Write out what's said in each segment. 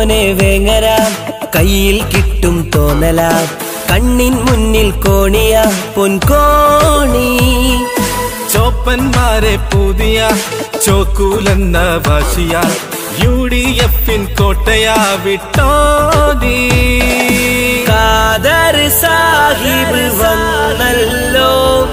മോനെ വേങ്ങര കയ്യിൽ കിട്ടും തോന്നല കണ്ണിൻ മുന്നിൽ കോണിയ പൊൻകോണി ചോപ്പന്മാരെ പുതിയ ചോക്കൂലെന്ന ഭാഷയ യു ഡി എഫിൻ കോട്ടയാ വിട്ടോതി കാദർ സാഹിബ് വന്നല്ലോ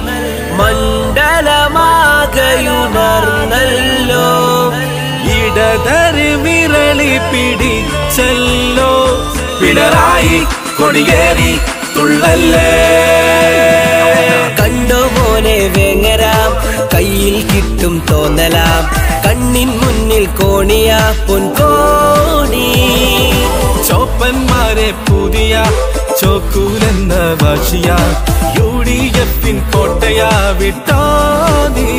മണ്ഡലമാകയുണർന്നല്ലോ ഇടതറി വിരളി പിടിച്ചല്ലോ പിണറായി കൊടിയേറി തുള്ളല്ലേ കണ്ടോ മോനെ വേങ്ങര കയ്യിൽ കിട്ടും തോന്നല കണ്ണിൻ മുന്നിൽ കോണിയ പൊൻകോണി ചോപ്പന്മാരെ പുതിയ ചോക്കൂലെന്ന ഭാഷയ യു ഡി എഫിൻ കോട്ടയാ വിട്ടോതി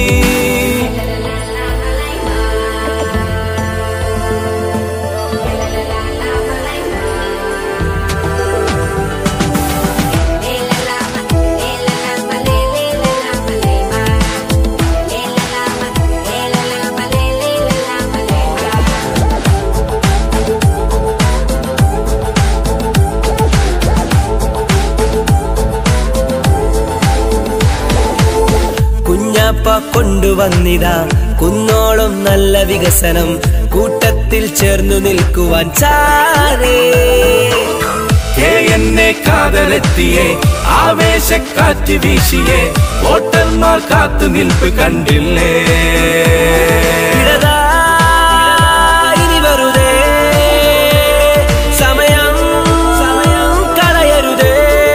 കുഞ്ഞാപ്പ കൊണ്ടുവന്നിതാ കുന്നോളം നല്ല വികസനം കൂട്ടത്തിൽ ചേർന്നു നിൽക്കുവാൻ ചാരേ കെ എന്നെ കാതലെത്തിയേ ആവേശക്കാറ്റ് വീശിയേ വോട്ടർമാർ കാത്തു നിൽപ്പ് കണ്ടില്ലേ ഇടതാ ഇനി വെറുതെ സമയം സമയം കളയരുതേ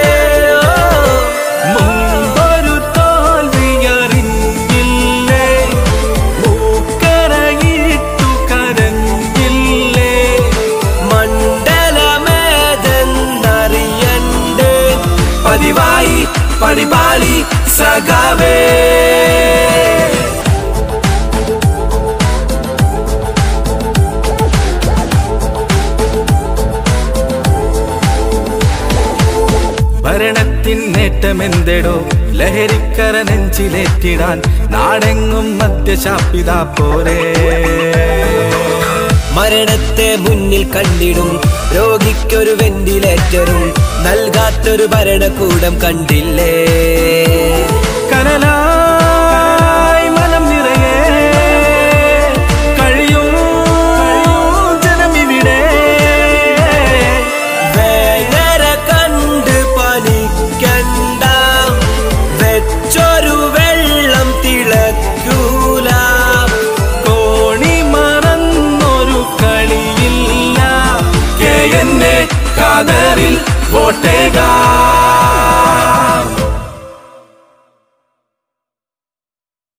മുമ്പൊരു തോൽവിയറിഞ്ഞില്ലേ മൂക്കരയിട്ടു കരഞ്ഞില്ലേ മണ്ഡലമേതെന്നറിയണ്ടേ പതിവായി പണിപാളി സഖാവേ ഭരണത്തിൻ നേട്ടമെന്തെടോ ലഹരിക്കര നെഞ്ചിലേറ്റിടാൻ നാടെങ്ങും മദ്യശാപ്പിതാ പോരേ മരണത്തെ മുന്നിൽ കണ്ടിടും രോഗിക്കൊരു വെന്റിലേറ്ററും നൽകാത്തൊരു ഭരണകൂടം കണ്ടില്ലേ കനലായി മനം നിറയെ കഴിയും ജനമിവിടെ വേങ്ങര കണ്ട് പനിക്കണ്ട വെച്ചൊരു വെള്ളം തിളക്കൂല കോണി മറന്നൊരു കളിയില്ല കെ എന്നെ കാതറിൽ വോട്ടേകാ